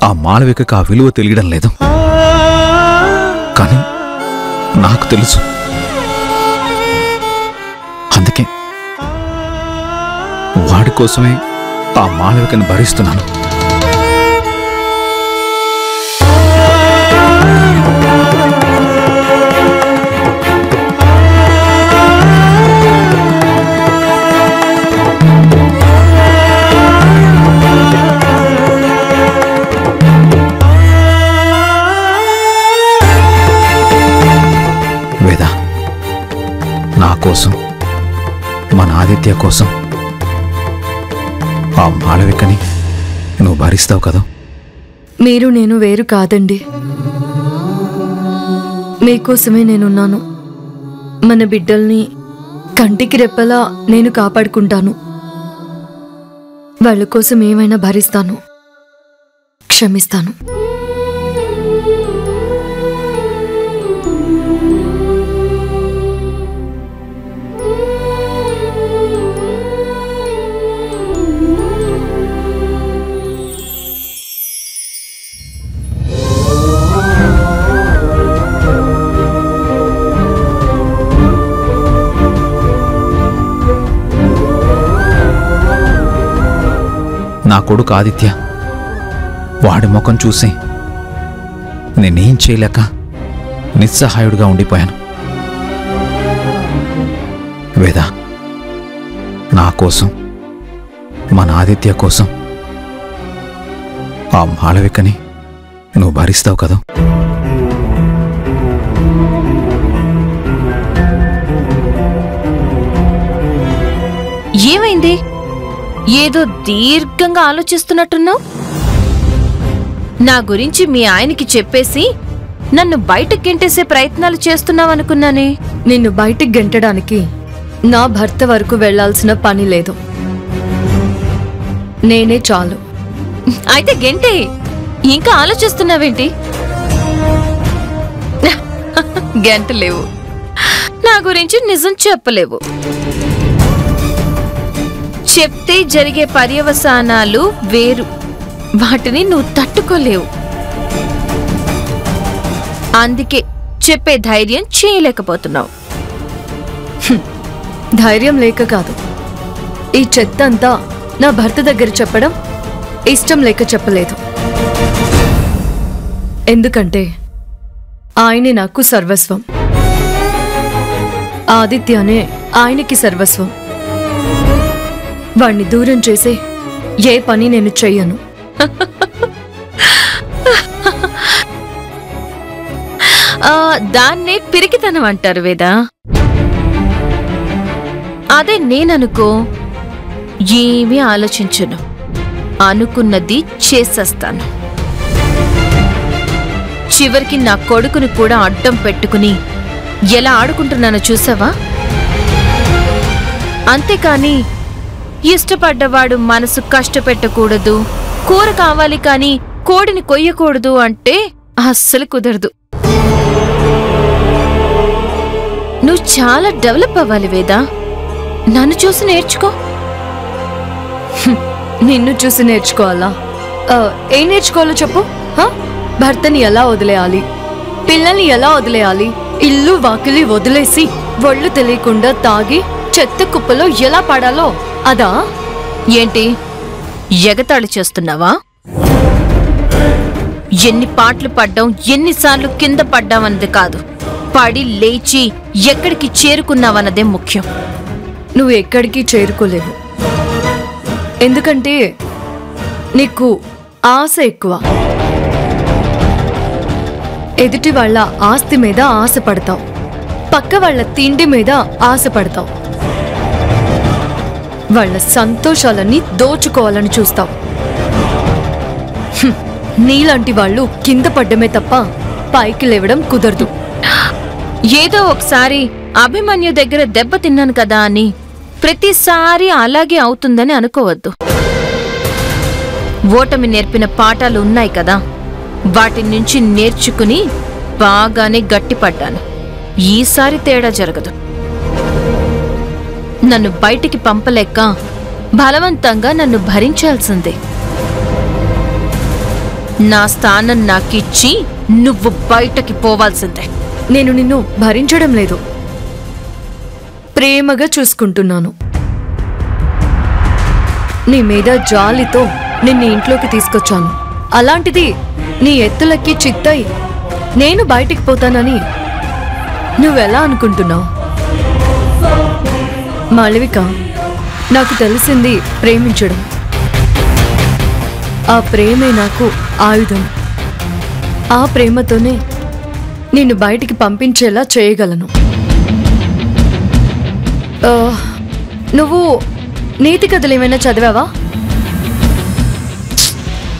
ఆ మాళవికకు ఆ విలువ తెలియడం లేదు కానీ నాకు తెలుసు అందుకే వాడి కోసమే ఆ మాళవికను భరిస్తున్నాను వేద నా కోసం మన ఆదిత్య కోసం ఆ మాళవికని నువ్వు భరిస్తావు కదా మీరు నేను వేరు కాదండి మీకోసమే నేనున్నాను మన బిడ్డల్ని కంటికి రెప్పలా నేను కాపాడుకుంటాను వాళ్ళ కోసం ఏమైనా భరిస్తాను క్షమిస్తాను నా కొడుకు ఆదిత్య వాడి ముఖం చూసి నేనేం చేయలేక నిస్సహాయుడిగా ఉండిపోయాను వేద నా కోసం మన ఆదిత్య కోసం ఆ మాళవికని నువ్వు భరిస్తావు కదా ఏమైంది ఏదో దీర్ఘంగా ఆలోచిస్తున్నట్టున్నావు నా గురించి మీ ఆయనకి చెప్పేసి నన్ను బయటకు గెంటేసే ప్రయత్నాలు చేస్తున్నావనుకున్నానే నిన్ను బయటికి గెంటడానికి నా భర్త వరకు వెళ్ళాల్సిన పని లేదు నేనే చాలు అయితే గెంటే ఇంకా ఆలోచిస్తున్నావేంటి గంటలేవు నా గురించి నిజం చెప్పలేవు చెప్తే జరిగే పర్యవసానాలు వేరు వాటిని నువ్వు తట్టుకోలేవు అందుకే చెప్పే ధైర్యం చేయలేకపోతున్నావు ధైర్యం లేక కాదు ఈ చెత్త అంతా నా భర్త దగ్గర చెప్పడం ఇష్టం లేక చెప్పలేదు ఎందుకంటే ఆయనే నాకు సర్వస్వం ఆదిత్యనే ఆయనకి సర్వస్వం వాణ్ణి దూరం చేసే ఏ పని నేను చెయ్యను ఆ, దాన్నే పిరికితనం అంటారు వేదా అదే నేననుకో ఏమీ ఆలోచించను అనుకున్నది చేసేస్తాను చివరికి నా కొడుకుని కూడా అడ్డం పెట్టుకుని ఎలా ఆడుకుంటున్నానో చూసావా అంతేకాని ఇష్టపడ్డవాడు మనసు కష్టపెట్టకూడదు కూర కావాలి కాని కోడిని కొయ్యకూడదు అంటే అస్సలు కుదరదు నువ్వు చాలా డెవలప్ అవ్వాలి వేదా నన్ను చూసి నేర్చుకో నిన్ను చూసి నేర్చుకోవాలా ఆ, ఏం నేర్చుకోవాలో చెప్పు హ? భర్తని ఎలా వదిలేయాలి పిల్లల్ని ఎలా వదిలేయాలి ఇల్లు వాకిలి వదిలేసి ఒళ్ళు తెలియకుండా తాగి చెత్త కుప్పలో ఎలా పడాలో అదా ఏంటి ఎగతాళి చేస్తున్నావా ఎన్ని పాటలు పడ్డాం ఎన్నిసార్లు కింద పడ్డామన్నది కాదు పడి లేచి ఎక్కడికి చేరుకున్నావన్నదే ముఖ్యం నువ్వు ఎక్కడికి చేరుకోలేవు ఎందుకంటే నీకు ఆశ ఎక్కువ ఎదుటి వాళ్ళ ఆస్తి మీద ఆశ పడతావు పక్క వాళ్ళ తిండి మీద ఆశ పడతావు వాళ్ళ సంతోషాలని దోచుకోవాలని చూస్తావు హ్మ్, నీలాంటి వాళ్ళు కింద పడ్డమే తప్ప పైకి లేవడం కుదరదు ఏదో ఒకసారి అభిమన్యు దగ్గర దెబ్బ తిన్నాను కదా అని ప్రతిసారి అలాగే అవుతుందని అనుకోవద్దు ఓటమి నేర్పిన పాఠాలు ఉన్నాయి కదా వాటి నుంచి నేర్చుకుని బాగానే గట్టిపడ్డాను ఈసారి తేడా జరగదు నన్ను బయటికి పంపలేక బలవంతంగా నన్ను భరించాల్సిందే నా స్థానం నాకిచ్చి నువ్వు బయటకి పోవాల్సిందే నేను నిన్ను భరించడం లేదు ప్రేమగా చూసుకుంటున్నాను నీ మీద జాలితో నిన్ను ఇంట్లోకి తీసుకొచ్చాను అలాంటిది నీ ఎత్తులకి చిత్తయి నేను బయటికి పోతానని నువ్వెలా అనుకుంటున్నావు మాళవిక నాకు తెలిసింది ప్రేమించడం ఆ ప్రేమే నాకు ఆయుధం ఆ ప్రేమతోనే నిన్ను బయటికి పంపించేలా చేయగలను ఆ, నువ్వు నీతి కథలు ఏమైనా చదివావా